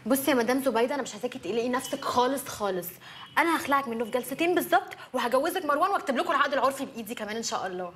بصي يا مدام زبيده انا مش عايزاكي تقلقي نفسك خالص خالص انا هخلعك منه في جلستين بالظبط وهجوزك مروان واكتب لكم العقد العرفي بايدي كمان ان شاء الله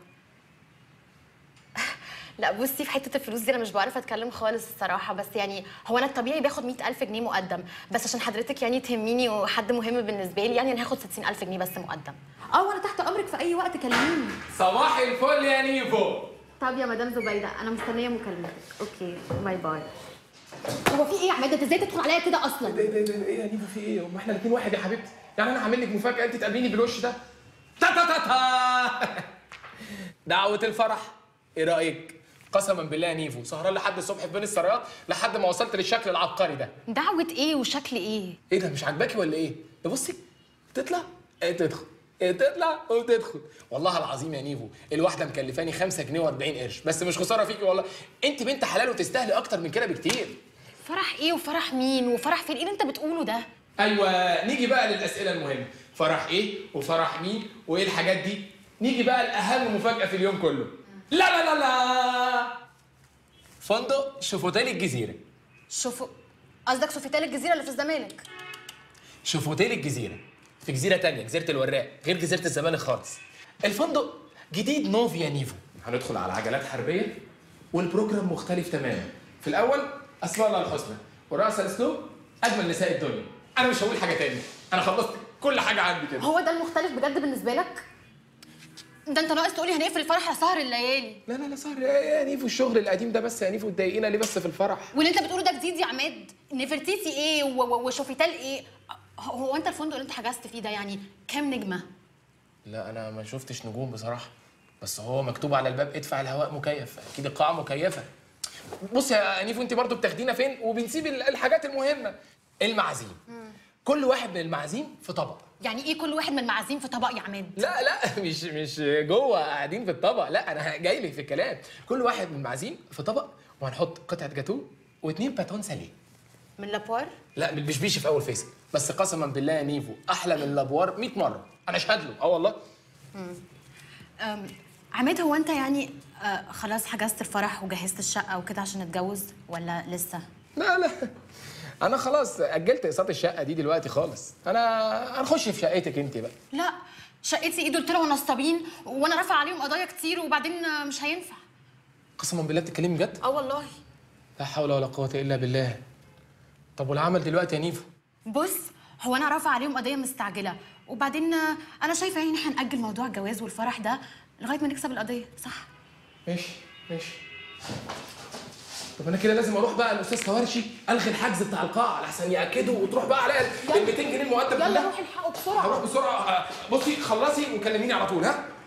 لا بصي في حته الفلوس دي انا مش بعرف اتكلم خالص الصراحه بس يعني هو انا الطبيعي باخد 100000 جنيه مقدم بس عشان حضرتك يعني تهميني وحد مهم بالنسبه لي يعني انا هاخد 60000 جنيه بس مقدم اه وانا تحت امرك في اي وقت كلميني صباح الفل يا نيفو طب يا مدام زبيده انا مستنيه مكالمتك اوكي باي باي هو في ايه يا عماد انت ازاي تدخل عليا كده اصلا ايه ده ده ايه يا نيفو في ايه؟ هم احنا الاثنين واحد يا حبيبتي يعني انا هعمل لك مفاجاه انت تقابليني بالوش ده تا تا تا تا دعوه الفرح ايه رايك؟ قسما بالله يا نيفو سهران لحد الصبح في بين السرايات لحد ما وصلت للشكل العبقري ده دعوه ايه وشكل ايه ايه ده مش عاجباكي ولا ايه؟ ده بصي تطلع ايه تدخل ايه تطلع وتدخل والله العظيم يا نيفو الواحده مكلفاني 5 جنيه و40 قرش بس مش خساره فيكي والله انت بنت حلال وتستاهلي اكتر من كده بكتير فرح ايه وفرح مين وفرح فين ايه اللي انت بتقوله ده ايوه نيجي بقى للاسئله المهمه فرح ايه وفرح مين وايه الحاجات دي نيجي بقى لاهم مفاجاه في اليوم كله لا لا لا لا فندق شوفوتيل الجزيره شوفوا قصدك سوفيتال الجزيره اللي في الزمالك شوفوتيل الجزيره في جزيره تانية جزيره الوراق غير جزيره الزمالك خالص الفندق جديد نوفيا نيفو هندخل على عجلات حربيه والبروجرام مختلف تماما في الاول اسماء الله الحسنى ورأس الاسلوب اجمل نساء الدنيا انا مش هقول حاجه تاني انا خلصت كل حاجه عندي كده هو ده المختلف بجد بالنسبه لك ده انت ناقص تقولي هنقفل الفرح على سهر الليالي لا لا لا سهر يا يا نيفو الشغل القديم ده بس يا نيفو تضايقينا ليه بس في الفرح واللي انت بتقوله ده جديد يا عماد نفرتيتي ايه و- و- وشوفيتال ايه هو هو انت الفندق اللي انت حجزت فيه ده يعني كام نجمه لا انا ما شفتش نجوم بصراحه بس هو مكتوب على الباب ادفع الهواء مكيف اكيد القاعه مكيفه بص يا نيفو انت برضو بتاخدينا فين وبنسيب ال- الحاجات المهمه المعازيم كل واحد من المعازيم في طبق يعني ايه كل واحد من المعازيم في طبق يا عماد لا لا مش مش جوه قاعدين في الطبق لا انا جاي لك في الكلام كل واحد من المعازيم في طبق وهنحط قطعه جاتوه واثنين باتون ساليه من لابوار لا بالبشبيش في اول فيس بس قسما بالله يا نيفو احلى من لابوار 100 مره انا اشهد له اه والله أم، عماد هو انت يعني آه خلاص حجزت الفرح وجهزت الشقه وكده عشان نتجوز ولا لسه لا لا انا خلاص اجلت اقساط الشقه دي دلوقتي خالص انا هنخش في شقتك انت بقى لا شقتي ايه دول طلعوا نصابين وانا رافعه عليهم قضايا كتير وبعدين آه، مش هينفع قسما بالله بتتكلمي بجد اه والله لا حول ولا قوه الا بالله طب والعمل دلوقتي يا نيفو بص هو انا رافعه عليهم قضيه مستعجله وبعدين آه، انا شايفه يعني ان احنا ناجل موضوع الجواز والفرح ده لغايه ما نكسب القضيه صح ماشي ماشي طب انا كده لازم اروح بقى الاستاذ كوارشي الغي الحجز بتاع القاعه لحسن ياكدوا وتروح بقى عليا ال 200 جنيه المقدم يلا كلها روحي الحقوا بسرعه هروح بسرعه آه، بصي خلصي وكلميني على طول ها